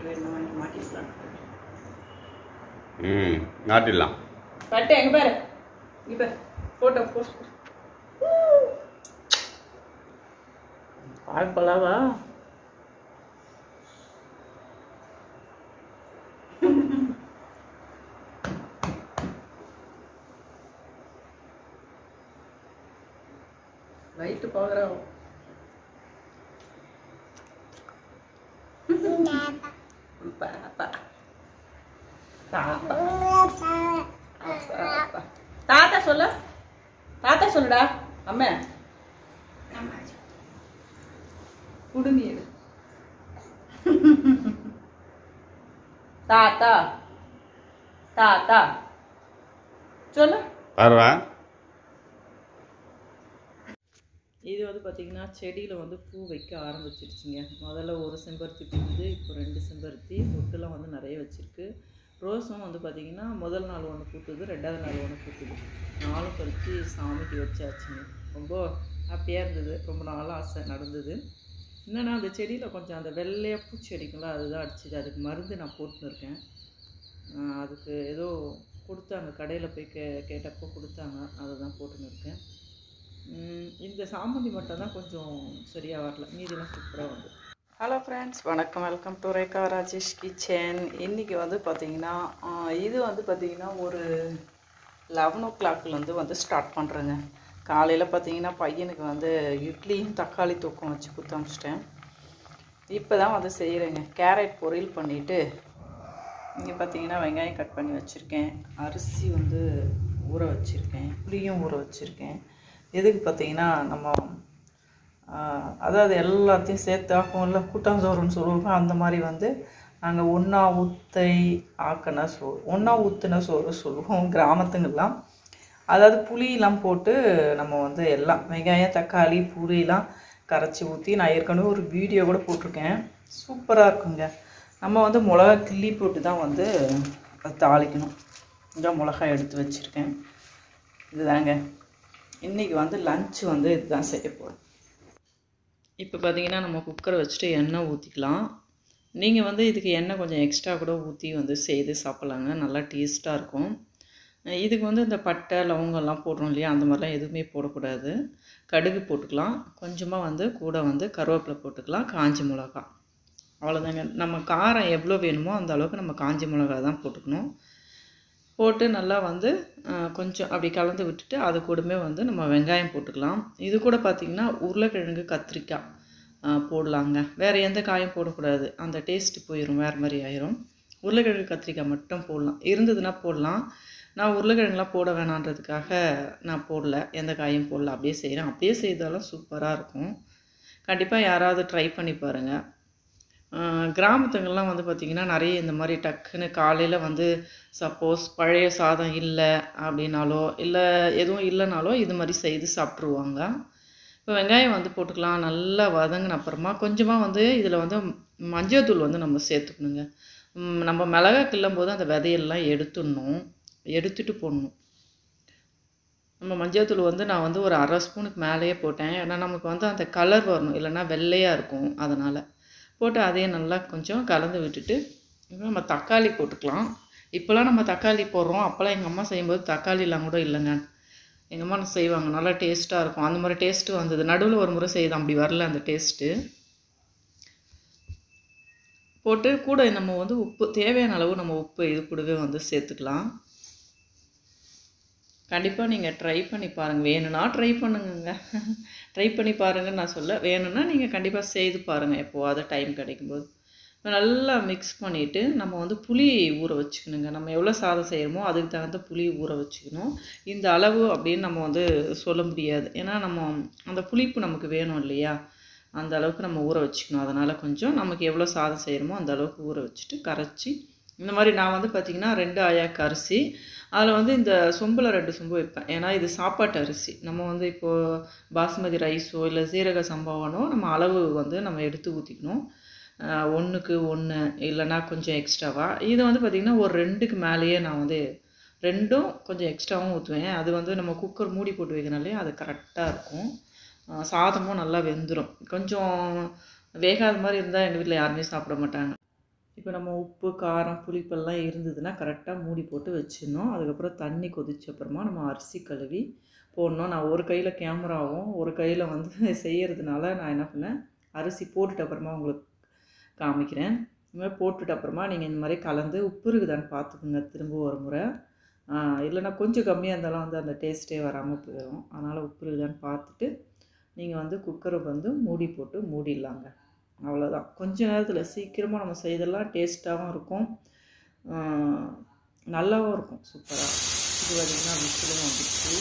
Carrot வேணும் வாங்கி மாட்டிக்கலாம் ம் நாட்டிடலாம் பட்டு எங்க பாரு இங்க பாரு போட்டோ போஸ்ட் பால் பலாவா லைட்டு பார்க்குறோம் பாப்பா பாப்பா அப்பா. தாத்தா சொல்லு தாத்தா சொல்லுடா அம்மா குடுமி எடு தாத்தா தாத்தா சொல்லு வரவா இது வந்து பார்த்திங்கன்னா செடியில் வந்து பூ வைக்க ஆரம்பிச்சிருச்சுங்க முதல்ல ஒரு செம்பருத்தி பூந்து இப்போ ரெண்டு செம்பருத்தி மொட்டுலாம் வந்து நிறைய வச்சுருக்கு ரோஸும் வந்து பார்த்திங்கன்னா முதல் நாள் ஒன்று பூத்துது ரெண்டாவது நாள் ஒன்று பூத்துது நாலும் பறித்து சாமிக்கு வச்சாச்சுங்க ரொம்ப ஹாப்பியாக இருந்தது ரொம்ப நாளாக ஆசை நடந்தது என்னென்னா அந்த செடியில் கொஞ்சம் அந்த வெள்ளையாக பூச்செடிங்களா அதுதான் அடிச்சுது அதுக்கு மருந்து நான் போட்டுன்னு இருக்கேன் ஆஹ் அதுக்கு ஏதோ கொடுத்தாங்க கடையில் போய் கே கேட்டப்போ கொடுத்தாங்க அதை தான் போட்டுன்னு இருக்கேன் உம் இந்த சாமந்தி மட்டும் தான் கொஞ்சம் சரியாக வரல மீதிலாம் சூப்பராக வந்து ஹலோ ஃப்ரெண்ட்ஸ் வணக்கம் welcome to Rekha Rajesh kitchen இன்றைக்கி வந்து பார்த்திங்கன்னா ஆஹ் இது வந்து பார்த்திங்கன்னா ஒரு லெவன் ஓ கிளாக்லேருந்து வந்து ஸ்டார்ட் பண்ணுறேங்க காலையில் பார்த்தீங்கன்னா பையனுக்கு வந்து இட்லியும் தக்காளி தொக்கம் வச்சு கொடுத்து அமிச்சிட்டேன் இப்போ தான் வந்து செய்கிறேங்க கேரட் பொரியல் பண்ணிவிட்டு இங்கே பார்த்தீங்கன்னா வெங்காயம் கட் பண்ணி வச்சுருக்கேன் அரிசி வந்து ஊற வச்சுருக்கேன் புளியும் ஊற வச்சுருக்கேன் எதுக்கு பார்த்தீங்கன்னா நம்ம ஆஹ், அதாவது எல்லாத்தையும் சேர்த்து ஆக்கும்ல கூட்டாஞ்சோறுன்னு சொல்லுவாங்க அந்த மாதிரி வந்து நாங்கள் ஒன்றா ஊத்தை ஆக்கின சோறு ஒன்றா ஊற்றின சோறு சொல்லுவோம் கிராமத்துங்கெல்லாம் அதாவது புளியெல்லாம் போட்டு நம்ம வந்து எல்லாம் வெங்காயம் தக்காளி புளியெல்லாம் கரைச்சி ஊற்றி நான் ஏற்கனவே ஒரு வீடியோ கூட போட்டிருக்கேன் சூப்பராக இருக்குங்க நம்ம வந்து மிளகா கிள்ளி போட்டு தான் வந்து அதை தாளிக்கணும் இதான் மிளகாய் எடுத்து வச்சுருக்கேன் இதுதாங்க இன்றைக்கி வந்து லஞ்ச் வந்து இதுதான் செய்ய போகிறோம் இப்போ பார்த்தீங்கன்னா நம்ம குக்கரை வச்சுட்டு எண்ணெய் ஊற்றிக்கலாம் நீங்கள் வந்து இதுக்கு எண்ணெய் கொஞ்சம் எக்ஸ்ட்ரா கூட ஊற்றி வந்து செய்து சாப்பிட்லாங்க நல்லா டேஸ்ட்டாக இருக்கும் அஹ் இதுக்கு வந்து இந்த பட்டை லவங்கம்லாம் போடுறோம் இல்லையா அந்த மாதிரிலாம் எதுவுமே போடக்கூடாது கடுகு போட்டுக்கலாம் கொஞ்சமாக வந்து கூட வந்து கருவேப்பிலை போட்டுக்கலாம் காஞ்ச மிளகா அவ்வளோதாங்க நம்ம காரம் எவ்வளோ வேணுமோ அந்த அளவுக்கு நம்ம காஞ்ச மிளகா தான் போட்டுக்கணும் போட்டு நல்லா வந்து அஹ், கொஞ்சம் அப்படி கலந்து விட்டுட்டு அது கூடமே வந்து நம்ம வெங்காயம் போட்டுக்கலாம் இது கூட பார்த்திங்கன்னா உருளைக்கிழங்கு கத்திரிக்காய் அஹ், போடலாங்க வேறு எந்த காயும் போடக்கூடாது அந்த டேஸ்ட் போயிடும் வேறு மாதிரி ஆயிரும் உருளைக்கிழங்கு கத்திரிக்காய் மட்டும் போடலாம் இருந்ததுன்னா போடலாம் நான் உருளைக்கிழங்குலாம் போட வேணான்றதுக்காக நான் போடல எந்த காயும் போடல அப்படியே செய்கிறேன் அப்படியே செய்தாலும் சூப்பராக இருக்கும் கண்டிப்பாக யாராவது ட்ரை பண்ணி பாருங்கள் கிராமத்துங்கள்லாம் வந்து பார்த்திங்கன்னா நிறைய இந்த மாதிரி டக்குன்னு காலையில் வந்து சப்போஸ் பழைய சாதம் இல்லை அப்படின்னாலோ இல்லை எதுவும் இல்லைனாலோ இது மாதிரி செய்து சாப்பிட்ருவாங்க இப்போ வெங்காயம் வந்து போட்டுக்கலாம் நல்லா வதங்கின அப்புறமா கொஞ்சமாக வந்து இதில் வந்து மஞ்சள்தூள் வந்து நம்ம சேர்த்துக்கணுங்க ம், நம்ம மிளகா கிள்ளும் போது அந்த விதையெல்லாம் எடுத்துடணும் எடுத்துட்டு போடணும் நம்ம மஞ்சள்தூள் வந்து நான் வந்து ஒரு அரை ஸ்பூனுக்கு மேலேயே போட்டேன் ஏன்னா நமக்கு வந்து அந்த கலர் வரணும் இல்லைன்னா வெள்ளையாக இருக்கும் அதனால் போட்டு அதையும் நல்லா கொஞ்சம் கலந்து விட்டுட்டு இப்போ நம்ம தக்காளி போட்டுக்கலாம் இப்போலாம் நம்ம தக்காளி போடுறோம் அப்போல்லாம் எங்கள் அம்மா செய்யும்போது தக்காளிலாம் கூட இல்லைங்க எங்கள் அம்மா செய்வாங்க நல்லா டேஸ்ட்டாக இருக்கும் அந்த மாதிரி டேஸ்ட்டு வந்தது நடுவில் ஒரு முறை செய்தோம் அப்படி வரல அந்த டேஸ்ட்டு போட்டு கூட நம்ம வந்து உப்பு தேவையான அளவு நம்ம உப்பு இது கூடவே வந்து சேர்த்துக்கலாம் கண்டிப்பாக நீங்கள் ட்ரை பண்ணி பாருங்கள் வேணும்னா ட்ரை பண்ணுங்கங்க ட்ரை பண்ணி பாருங்கன்னு நான் சொல்ல வேணும்னா நீங்கள் கண்டிப்பாக செய்து பாருங்கள் எப்போவாது டைம் கிடைக்கும்போது இப்ப நல்லா மிக்ஸ் பண்ணிவிட்டு நம்ம வந்து புளி ஊற வச்சுக்கணுங்க நம்ம எவ்வளோ சாதம் செய்கிறோமோ அதுக்கு தகுந்த புளி ஊற வச்சுக்கணும் இந்த அளவு அப்படின்னு நம்ம வந்து சொல்ல முடியாது ஏன்னா நம்ம அந்த புளிப்பு நமக்கு வேணும் இல்லையா அந்த அளவுக்கு நம்ம ஊற வச்சுக்கணும் அதனால் கொஞ்சம் நமக்கு எவ்வளோ சாதம் செய்கிறோமோ அந்த அளவுக்கு ஊற வச்சுட்டு கரைச்சி இந்த மாதிரி நான் வந்து பார்த்திங்கன்னா ரெண்டு ஆயாக்கு அரிசி அதில் வந்து இந்த சொம்பில் ரெண்டு சொம்பு வைப்பேன் ஏன்னா இது சாப்பாட்டு அரிசி நம்ம வந்து இப்போது பாஸ்மதி ரைஸோ இல்லை சீரக சம்பாவனோ நம்ம அளவு வந்து நம்ம எடுத்து ஊற்றிக்கணும் ஒன்றுக்கு ஒன்று இல்லைன்னா கொஞ்சம் எக்ஸ்ட்ராவாக இது வந்து பார்த்திங்கன்னா ஒரு ரெண்டுக்கு மேலேயே நான் வந்து ரெண்டும் கொஞ்சம் எக்ஸ்ட்ராவும் ஊற்றுவேன் அது வந்து நம்ம குக்கர் மூடி போட்டு வைக்கிறனாலே அது கரெக்டாக இருக்கும் அஹ் சாதமும் நல்லா வெந்துடும் கொஞ்சம் வேகாத மாதிரி இருந்தால் எங்கள் வீட்டில் யாருமே சாப்பிட மாட்டாங்க இப்போ நம்ம உப்பு காரம் புளிப்பெல்லாம் இருந்ததுன்னா கரெக்டாக மூடி போட்டு வச்சிடணும் அதுக்கப்புறம் தண்ணி கொதிச்ச அப்புறமா நம்ம அரிசி கழுவி போடணும் நான் ஒரு கையில் கேமராவும் ஒரு கையில் வந்து செய்கிறதுனால நான் என்ன பண்ணேன் அரிசி போட்டுட்டு அப்புறமா உங்களுக்கு காமிக்கிறேன் இந்த மாதிரி போட்டுட்டு அப்புறமா நீங்கள் இந்த மாதிரி கலந்து உப்பு இருக்குதான்னு பார்த்துக்குங்க திரும்ப ஒரு முறை ஆ, இல்லைன்னா கொஞ்சம் கம்மியாக இருந்தாலும் வந்து அந்த டேஸ்ட்டே வராமல் போயிடும் அதனால் உப்பு இருக்குதான்னு பார்த்துட்டு நீங்கள் வந்து குக்கரை வந்து மூடி போட்டு மூடிடலாங்க அவ்வளோதான் கொஞ்ச நேரத்தில் சீக்கிரமாக நம்ம செய்தெல்லாம் டேஸ்ட்டாகவும் இருக்கும் ஆ, நல்லாவும் இருக்கும் சூப்பராக இது பார்த்திங்கன்னா விசிலும் வந்துச்சு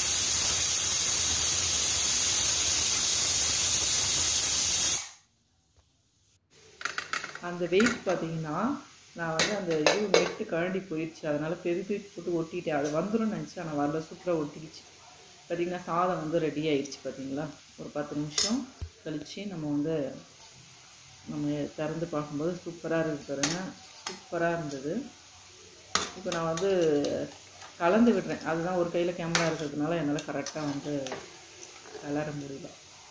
அந்த வெயிட் பார்த்தீங்கன்னா நான் வந்து அந்த இது நெட்டு கழண்டி போயிடுச்சு அதனால் பெருக்கிட்டு போட்டு ஒட்டிட்டேன் அது வந்துடும் நினச்சி ஆனால் வரல சூப்பராக ஒட்டிக்கிச்சு பார்த்தீங்கன்னா சாதம் வந்து ரெடி ஆயிடுச்சு பார்த்தீங்களா ஒரு பத்து நிமிஷம் கழித்து நம்ம வந்து நம்ம திறந்து பார்க்கும்போது சூப்பராக இருக்குது பாருங்க சூப்பராக இருந்தது இப்போ நான் வந்து கலந்து விடுறேன் அதுதான் ஒரு கையில் கேமரா இருக்கிறதுனால என்னால் கரெக்டாக வந்து கலர முடியல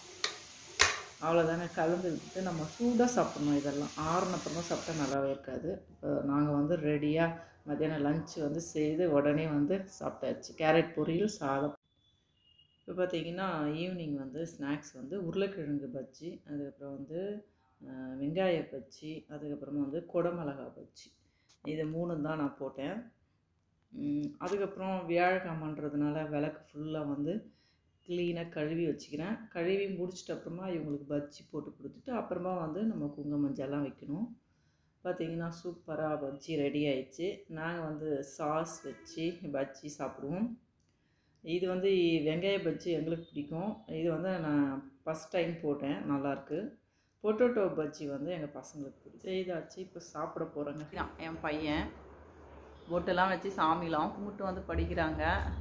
அவ்வளோதானே கலந்து விட்டுட்டு நம்ம சூடாக சாப்பிட்ணும் இதெல்லாம் ஆறுன அப்புறமா சாப்பிட்டா நல்லாவே இருக்காது இப்போ நாங்கள் வந்து ரெடியாக மத்தியானம் லஞ்ச் வந்து செய்து உடனே வந்து சாப்பிட்டாச்சு கேரட் பொரியல் சாதம் இப்போ பார்த்தீங்கன்னா ஈவினிங் வந்து ஸ்நாக்ஸ் வந்து உருளைக்கிழங்கு பஜ்ஜி அதுக்கப்புறம் வந்து அஹ், வெங்காய பஜ்ஜி அதுக்கப்புறமா வந்து குடமிளகா பஜ்ஜி இது மூணு தான் நான் போட்டேன் உம், அதுக்கப்புறம் வியாழக்கிழமன்றதுனால விளக்கு ஃபுல்லாக வந்து க்ளீனாக கழுவி வச்சுக்கிறேன் கழுவி முடிச்சிட்ட அப்புறமா இவங்களுக்கு பஜ்ஜி போட்டு கொடுத்துட்டு அப்புறமா வந்து நம்ம குங்கும மஞ்சள்லாம் வைக்கணும் பார்த்தீங்கன்னா சூப்பராக பஜ்ஜி ரெடி ஆயிடுச்சு நாங்கள் வந்து சாஸ் வச்சு பஜ்ஜி சாப்பிடுவோம் இது வந்து வெங்காய பஜ்ஜி எங்களுக்கு பிடிக்கும் இது வந்து நான் ஃபஸ்ட் டைம் போட்டேன் நல்லாயிருக்கு பொட்டோட்டோ பஜ்ஜி வந்து எங்கள் பசங்களுக்கு பிடிக்கும் செய்தாச்சு இப்போ சாப்பிட போகிறேங்க என் பையன் பொட்டெல்லாம் வச்சு சாமிலாம் கும்பிட்டு வந்து படிக்கிறாங்க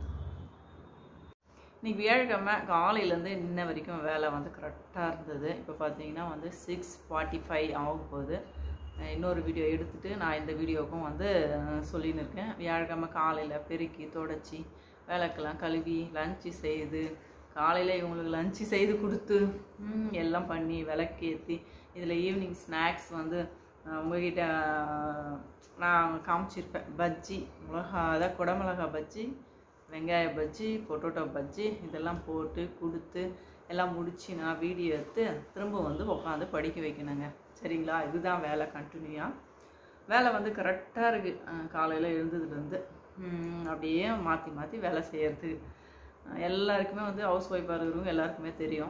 இன்னைக்கு வியாழக்கிழமை காலையிலேருந்து இன்ன வரைக்கும் வேலை வந்து கரெக்டாக இருந்தது இப்போ பார்த்தீங்கன்னா வந்து சிக்ஸ் ஃபார்ட்டி ஃபைவ் ஆக போகுது அஹ் இன்னொரு வீடியோ எடுத்துட்டு நான் இந்த வீடியோவுக்கும் வந்து அஹ், சொல்லின்னு இருக்கேன் வியாழக்கிழமை காலையில் பெருக்கி தொடச்சி விளக்கெல்லாம் கழுவி லஞ்சு செய்து காலையில் இவங்களுக்கு லஞ்சு செய்து கொடுத்து ம், எல்லாம் பண்ணி விளக்கேற்றி இதில் ஈவினிங் ஸ்நாக்ஸ் வந்து அஹ், உங்ககிட்ட அஹ், நான் காமிச்சிருப்பேன் பஜ்ஜி மிளகா அதான் குடமிளகா பஜ்ஜி வெங்காய பஜ்ஜி பொட்டோட்டோ பஜ்ஜி இதெல்லாம் போட்டு கொடுத்து எல்லாம் முடிச்சு நான் வீடியோ எடுத்து திரும்ப வந்து உட்காந்து படிக்க வைக்கணுங்க சரிங்களா இதுதான் வேலை கண்டினியூவாக வேலை வந்து கரெக்டாக இருக்குது காலையில் எழுந்ததுலேருந்து உம், அப்படியே மாற்றி மாற்றி வேலை செய்யறதுக்கு அஹ் எல்லாருக்குமே வந்து ஹவுஸ் ஒய்ஃபாக இருக்கிறவங்க எல்லாருக்குமே தெரியும்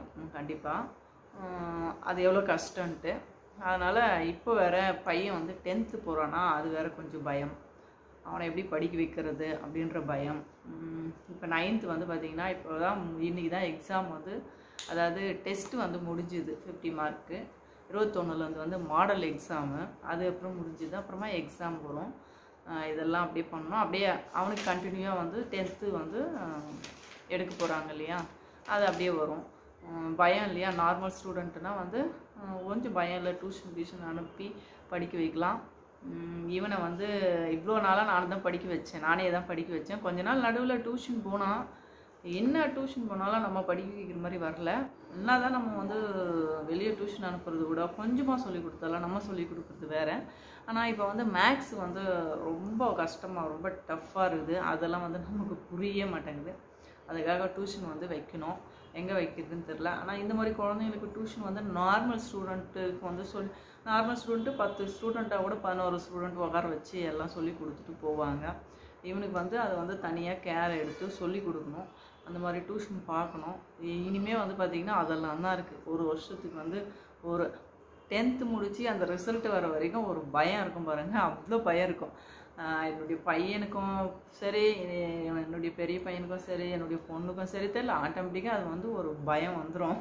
கண்டிப்பாக அது எவ்வளோ கஷ்டன்ட்டு அதனால் இப்போ வேற பையன் வந்து டென்த்து போகிறானா அது வேற கொஞ்சம் பயம் அவனை எப்படி படிக்க வைக்கிறது அப்படின்ற பயம் இப்போ நைன்த்து வந்து பார்த்திங்கன்னா இப்போ தான் இன்றைக்கி தான் எக்ஸாம் வந்து அதாவது டெஸ்ட்டு வந்து முடிஞ்சுது ஃபிஃப்டி மார்க்கு இருபத்தொன்னுலேருந்து வந்து மாடல் எக்ஸாமு அது அப்புறம் முடிஞ்சுது அப்புறமா எக்ஸாம் வரும் ஆஹ் இதெல்லாம் அப்படியே பண்ணோம் அப்படியே அவனுக்கு கண்டினியூவாக வந்து டென்த்து வந்து ஆஹ் எடுக்க போகிறாங்க இல்லையா அது அப்படியே வரும் உம் பயம் இல்லையா நார்மல் ஸ்டூடெண்ட்னா வந்து ஆஹ் கொஞ்சம் பயம் இல்லை டியூஷன் டியூஷன் அனுப்பி படிக்க வைக்கலாம் உம் இவனை வந்து இவ்வளோ நாளாக நான் தான் படிக்க வச்சேன் நானே தான் படிக்க வச்சேன் கொஞ்ச நாள் நடுவில் டியூஷன் போனான் என்ன டியூஷன் போனாலும் நம்ம படிக்க வைக்கிற மாதிரி வரல என்ன தான் நம்ம வந்து வெளியே டியூஷன் அனுப்புறது கூட கொஞ்சமாக சொல்லி கொடுத்தாலும் நம்ம சொல்லி கொடுக்குறது வேற ஆனால் இப்போ வந்து மேக்ஸ் வந்து ரொம்ப கஷ்டமாக ரொம்ப டஃப்பாக இருக்குது அதெல்லாம் வந்து நமக்கு புரிய மாட்டேங்குது அதுக்காக டியூஷன் வந்து வைக்கணும் எங்கே வைக்கிறதுன்னு தெரில ஆனால் இந்த மாதிரி குழந்தைங்களுக்கு டியூஷன் வந்து நார்மல் ஸ்டூடெண்ட்டுக்கு வந்து சொல்லி நார்மல் ஸ்டூடெண்ட்டு பத்து ஸ்டூடெண்ட்டாக கூட பதினோரு ஸ்டூடெண்ட் உட்கார வச்சு எல்லாம் சொல்லி கொடுத்துட்டு போவாங்க இவனுக்கு வந்து அதை வந்து தனியாக கேர் எடுத்து சொல்லி கொடுக்கணும் அந்த மாதிரி டியூஷன் பார்க்கணும் இ- இனிமே வந்து பார்த்திங்கன்னா அதெல்லாம் தான் இருக்குது ஒரு வருஷத்துக்கு வந்து ஒரு டென்த்து முடித்து அந்த ரிசல்ட் வர வரைக்கும் ஒரு பயம் இருக்கும் பாருங்கள் அவ்வளோ பயம் இருக்கும் ஆஹ் என்னுடைய பையனுக்கும் சரி எ- என்னுடைய பெரிய பையனுக்கும் சரி என்னுடைய பொண்ணுக்கும் சரி தெரியல ஆட்டோமேட்டிக்காக அது வந்து ஒரு பயம் வந்துடும்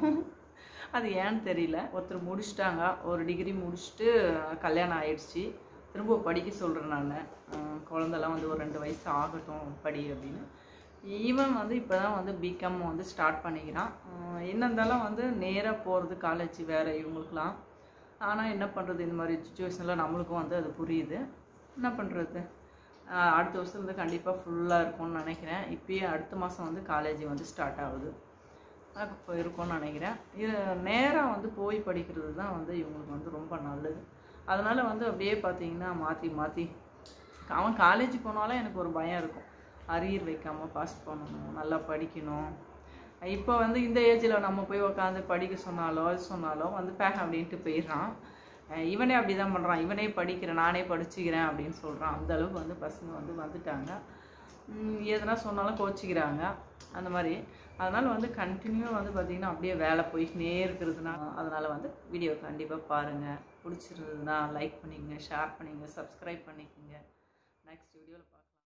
அது ஏன்னு தெரியல ஒருத்தர் முடிச்சிட்டாங்க ஒரு டிகிரி முடிச்சுட்டு கல்யாணம் ஆயிடுச்சு திரும்ப படிக்க சொல்கிறேன் நான் குழந்தெல்லாம் வந்து ஒரு ரெண்டு வயசு ஆகட்டும் படி அப்படின்னு இவன் வந்து இப்போ தான் வந்து பிகாம் வந்து ஸ்டார்ட் பண்ணிக்கிறான் ஆஹ் என்ன இருந்தாலும் வந்து நேராக போகிறது காலேஜ் வேறு இவங்களுக்குலாம் ஆனால் என்ன பண்ணுறது இந்த மாதிரி சுச்சுவேஷனில் நம்மளுக்கும் வந்து அது புரியுது என்ன பண்ணுறது அடுத்த வருஷம் வந்து கண்டிப்பாக ஃபுல்லாக இருக்கும்னு நினைக்கிறேன் இப்பயே அடுத்த மாதம் வந்து காலேஜ் வந்து ஸ்டார்ட் ஆகுது அதுக்கு இப்போ இருக்கும்னு நினைக்கிறேன் இது நேராக வந்து போய் படிக்கிறது தான் வந்து இவங்களுக்கு வந்து ரொம்ப நல்லது அதனால் வந்து அப்படியே பார்த்தீங்கன்னா மாற்றி மாற்றி அவன் காலேஜ் போனாலும் எனக்கு ஒரு பயம் இருக்கும் அரியர் வைக்காமல் பாஸ் பண்ணணும் நல்லா படிக்கணும் இப்போ வந்து இந்த ஏஜில் நம்ம போய் உட்காந்து படிக்க சொன்னாலோ அது சொன்னாலோ வந்து பேக அப்படின்ட்டு போயிடுறான் அஹ் இவனே அப்படி தான் பண்ணுறான் இவனே படிக்கிறேன் நானே படிச்சுக்கிறேன் அப்படின்னு சொல்கிறான் அந்த அளவுக்கு வந்து பசங்க வந்து வந்துட்டாங்க உம் எதனா சொன்னாலும் கோச்சிக்கிறாங்க அந்த மாதிரி அதனால் வந்து கண்டினியூவாக வந்து பார்த்திங்கன்னா அப்படியே வேலை போயிட்டே இருக்கிறதுனா அதனால் வந்து வீடியோ கண்டிப்பாக பாருங்கள் பிடிச்சிருந்ததுன்னா லைக் பண்ணிக்கங்க ஷேர் பண்ணிக்கங்க சப்ஸ்கிரைப் பண்ணிக்கோங்க நெக்ஸ்ட் வீடியோவில்